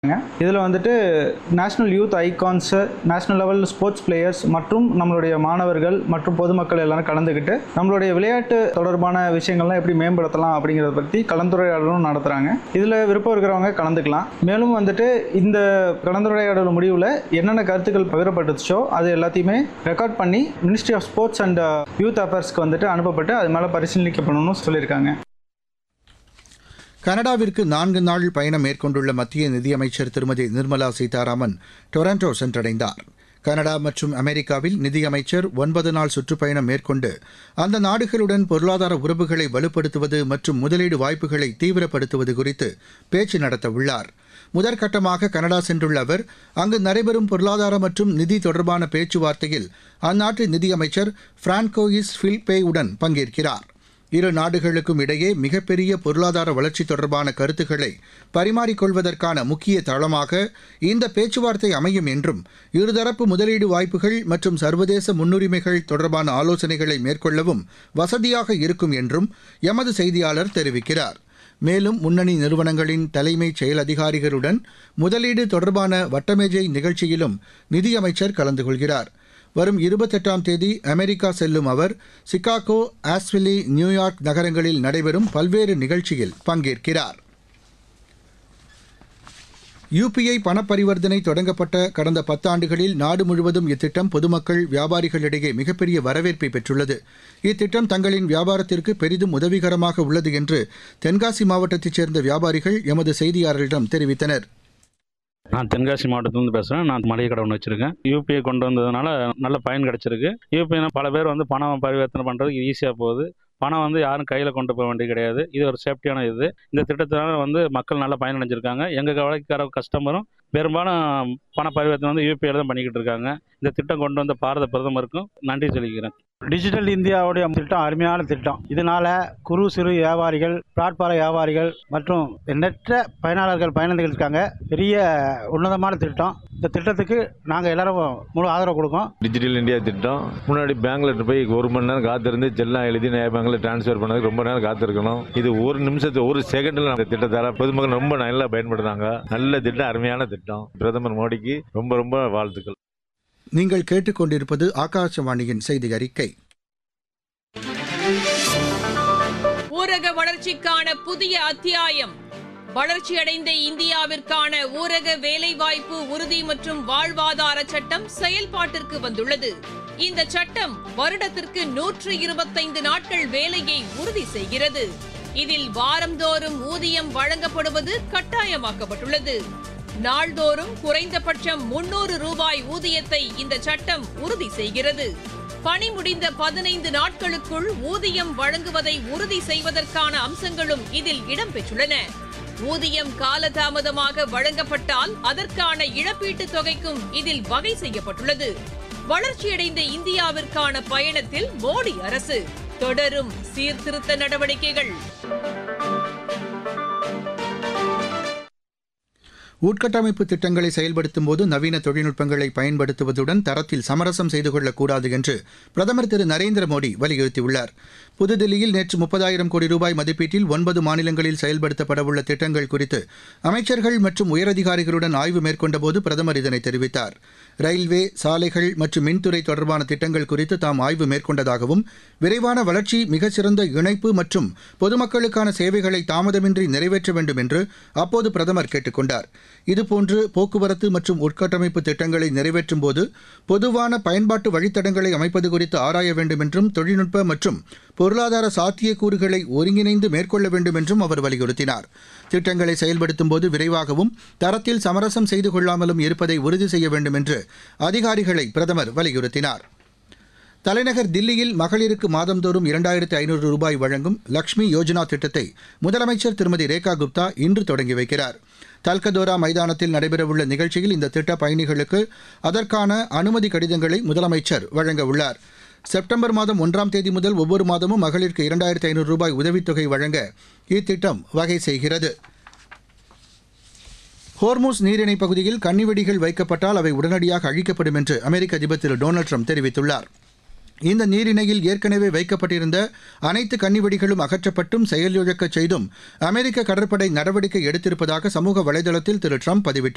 இதில் வந்துட்டு national youth icons national level sports players மற்றும் நம்மளுடைய மாணவர்கள் மற்றும் பொதுமக்கள் எல்லாரும் கலந்துக்கிட்டு நம்மளுடைய விளையாட்டு தொடர்பான விஷயங்கள்லாம் எப்படி மேம்படுத்தலாம் அப்படிங்கிறத பற்றி கலந்துரையாடலும் நடத்துகிறாங்க இதில் விருப்பம் இருக்கிறவங்க கலந்துக்கலாம் மேலும் வந்துட்டு இந்த கலந்துரையாடல் முடிவில் என்னென்ன கருத்துக்கள் பகிரப்பட்டுச்சோ அது எல்லாத்தையுமே ரெக்கார்ட் பண்ணி ministry of sports and youth அஃபேர்ஸ்க்கு வந்துட்டு அனுப்பப்பட்டு அது மேலே பரிசீலிக்கப்படணும்னு சொல்லியிருக்காங்க கனடாவிற்கு நான்கு நாள் பயணம் மேற்கொண்டுள்ள மத்திய நிதியமைச்சர் திருமதி நிர்மலா சீதாராமன் டொரண்டோ சென்றடைந்தார் கனடா மற்றும் அமெரிக்காவில் நிதியமைச்சர் ஒன்பது நாள் சுற்றுப்பயணம் மேற்கொண்டு அந்த நாடுகளுடன் பொருளாதார உறவுகளை வலுப்படுத்துவது மற்றும் முதலீடு வாய்ப்புகளை தீவிரப்படுத்துவது குறித்து பேச்சு நடத்தவுள்ளார் முதற்கட்டமாக கனடா சென்றுள்ள அவர் அங்கு நடைபெறும் பொருளாதார மற்றும் நிதி தொடர்பான பேச்சுவார்த்தையில் அந்நாட்டு நிதியமைச்சர் பிரான்கோயிஸ் ஃபில்பேயுடன் பங்கேற்கிறார் இரு நாடுகளுக்கும் இடையே மிகப்பெரிய பொருளாதார வளர்ச்சி தொடர்பான கருத்துக்களை பரிமாறிக்கொள்வதற்கான முக்கிய தளமாக இந்த பேச்சுவார்த்தை அமையும் என்றும் இருதரப்பு முதலீடு வாய்ப்புகள் மற்றும் சர்வதேச முன்னுரிமைகள் தொடர்பான ஆலோசனைகளை மேற்கொள்ளவும் வசதியாக இருக்கும் என்றும் எமது செய்தியாளர் தெரிவிக்கிறார் மேலும் முன்னணி நிறுவனங்களின் தலைமைச் செயல் அதிகாரிகளுடன் முதலீடு தொடர்பான வட்டமேஜை நிகழ்ச்சியிலும் நிதியமைச்சர் கலந்து கொள்கிறார் வரும் இருபத்தெட்டாம் தேதி அமெரிக்கா செல்லும் அவர் சிகாகோ ஆஸ்விலி நியூயார்க் நகரங்களில் நடைபெறும் பல்வேறு நிகழ்ச்சியில் பங்கேற்கிறார் யுபிஐ பணப்பரிவர்த்தனை தொடங்கப்பட்ட கடந்த பத்தாண்டுகளில் நாடு முழுவதும் இத்திட்டம் பொதுமக்கள் வியாபாரிகளிடையே மிகப்பெரிய வரவேற்பை பெற்றுள்ளது இத்திட்டம் தங்களின் வியாபாரத்திற்கு பெரிதும் உதவிகரமாக உள்ளது என்று தென்காசி மாவட்டத்தைச் சேர்ந்த வியாபாரிகள் எமது செய்தியாளரிடம் தெரிவித்தனர் நான் தென்காசி மாவட்டத்துலேருந்து பேசுகிறேன் நான் மளிகை கடை ஒன்று வச்சுருக்கேன் யூபிஐ கொண்டு வந்ததுனால நல்ல பயன் கிடச்சிருக்கு யூபிஐனா பல பேர் வந்து பணம் பரிவர்த்தனை பண்ணுறதுக்கு ஈஸியாக போகுது பணம் வந்து யாரும் கையில் கொண்டு போக வேண்டியது கிடையாது இது ஒரு சேஃப்டியான இது இந்த திட்டத்தினால வந்து மக்கள் நல்லா பயனடைஞ்சிருக்காங்க எங்கள் கவலைக்கார கஸ்டமரும் பெரும்பாலும் பண பரிவர்த்தனை வந்து யூபிஐல தான் பண்ணிக்கிட்டு இருக்காங்க இந்த திட்டம் கொண்டு வந்த பாரத பிரதமருக்கும் நன்றி சொல்லிக்கிறேன் டிஜிட்டல் இந்தியாவுடைய திட்டம் அருமையான திட்டம் இதனால குறு சிறு வியாபாரிகள் பிளாட்பார வியாபாரிகள் மற்றும் எண்ணற்ற பயனாளர்கள் பயனடைகள் இருக்காங்க பெரிய உன்னதமான திட்டம் இந்த திட்டத்துக்கு நாங்கள் எல்லாரும் முழு ஆதரவு கொடுக்கோம் டிஜிட்டல் இந்தியா திட்டம் முன்னாடி பேங்க்ல போய் ஒரு மணி நேரம் காத்திருந்து செல்லாம் எழுதி நேர பேங்க்ல டிரான்ஸ்ஃபர் பண்ணதுக்கு ரொம்ப நேரம் காத்திருக்கணும் இது ஒரு நிமிஷத்து ஒரு செகண்ட்ல அந்த திட்டத்தால பொதுமக்கள் ரொம்ப நல்லா பயன்படுத்தாங்க நல்ல திட்டம் அருமையான திட்டம் பிரதமர் மோடிக்கு ரொம்ப ரொம்ப வாழ்த்துக்கள் நீங்கள் கேட்டுக்கொண்டிருப்பது ஆகாசவாணியின் செய்தி அறிக்கை ஊரக வளர்ச்சிக்கான புதிய அத்தியாயம் வளர்ச்சியடைந்த இந்தியாவிற்கான ஊரக வேலைவாய்ப்பு உறுதி மற்றும் வாழ்வாதார சட்டம் செயல்பாட்டிற்கு வந்துள்ளது இந்த சட்டம் வருடத்திற்கு நூற்று இருபத்தைந்து நாட்கள் வேலையை உறுதி செய்கிறது இதில் வாரந்தோறும் ஊதியம் வழங்கப்படுவது கட்டாயமாக்கப்பட்டுள்ளது நாள்தோறும் குறைந்தபட்சம் முன்னூறு ரூபாய் ஊதியத்தை இந்த சட்டம் உறுதி செய்கிறது பணி முடிந்த பதினைந்து நாட்களுக்குள் ஊதியம் வழங்குவதை உறுதி செய்வதற்கான அம்சங்களும் இதில் இடம்பெற்றுள்ளன ஊதியம் காலதாமதமாக வழங்கப்பட்டால் அதற்கான இழப்பீட்டுத் தொகைக்கும் இதில் வகை செய்யப்பட்டுள்ளது வளர்ச்சியடைந்த இந்தியாவிற்கான பயணத்தில் மோடி அரசு தொடரும் சீர்திருத்த நடவடிக்கைகள் உட்கட்டமைப்பு திட்டங்களை செயல்படுத்தும் போது நவீன தொழில்நுட்பங்களை பயன்படுத்துவதுடன் தரத்தில் சமரசம் செய்து கொள்ளக்கூடாது என்று பிரதமர் திரு நரேந்திர மோடி வலியுறுத்தியுள்ளார் புதுதில்லியில் நேற்று முப்பதாயிரம் கோடி ரூபாய் மதிப்பீட்டில் ஒன்பது மாநிலங்களில் செயல்படுத்தப்படவுள்ள திட்டங்கள் குறித்து அமைச்சர்கள் மற்றும் உயரதிகாரிகளுடன் ஆய்வு மேற்கொண்டபோது பிரதமர் இதனை தெரிவித்தார் ரயில்வே சாலைகள் மற்றும் மின்துறை தொடர்பான திட்டங்கள் குறித்து தாம் ஆய்வு மேற்கொண்டதாகவும் விரைவான வளர்ச்சி மிகச்சிறந்த இணைப்பு மற்றும் பொதுமக்களுக்கான சேவைகளை தாமதமின்றி நிறைவேற்ற வேண்டும் என்று அப்போது பிரதமர் கேட்டுக் கொண்டார் இதுபோன்று போக்குவரத்து மற்றும் உட்கட்டமைப்பு திட்டங்களை நிறைவேற்றும் போது பொதுவான பயன்பாட்டு வழித்தடங்களை அமைப்பது குறித்து ஆராய வேண்டும் என்றும் தொழில்நுட்ப மற்றும் பொருளாதார சாத்தியக்கூறுகளை ஒருங்கிணைந்து மேற்கொள்ள வேண்டும் என்றும் அவர் வலியுறுத்தினார் திட்டங்களை செயல்படுத்தும் போது விரைவாகவும் தரத்தில் சமரசம் செய்து கொள்ளாமலும் இருப்பதை உறுதி செய்ய வேண்டும் என்று அதிகாரிகளை பிரதமர் வலியுறுத்தினார் தலைநகர் தில்லியில் மகளிருக்கு மாதந்தோறும் இரண்டாயிரத்து ஐநூறு ரூபாய் வழங்கும் லக்ஷ்மி யோஜனா திட்டத்தை முதலமைச்சர் திருமதி ரேகா குப்தா இன்று தொடங்கி வைக்கிறார் தல்கதோரா மைதானத்தில் நடைபெறவுள்ள நிகழ்ச்சியில் இந்த திட்ட பயணிகளுக்கு அதற்கான அனுமதி கடிதங்களை முதலமைச்சர் வழங்க உள்ளார் செப்டம்பர் மாதம் ஒன்றாம் தேதி முதல் ஒவ்வொரு மாதமும் மகளிருக்கு இரண்டாயிரத்து ஐநூறு ரூபாய் உதவித்தொகை வழங்க இத்திட்டம் வகை செய்கிறது ஹோர்மூஸ் நீரிணை பகுதியில் கன்னிவெடிகள் வைக்கப்பட்டால் அவை உடனடியாக அழிக்கப்படும் என்று அமெரிக்க அதிபர் திரு டொனால்டு ட்ரம்ப் தெரிவித்துள்ளார் இந்த நீரிணையில் ஏற்கனவே வைக்கப்பட்டிருந்த அனைத்து கன்னிவெடிகளும் அகற்றப்பட்டும் செயலிழக்கச் செய்தும் அமெரிக்க கடற்படை நடவடிக்கை எடுத்திருப்பதாக சமூக வலைதளத்தில் திரு ட்ரம்ப் பதிவிட்டுள்ளார்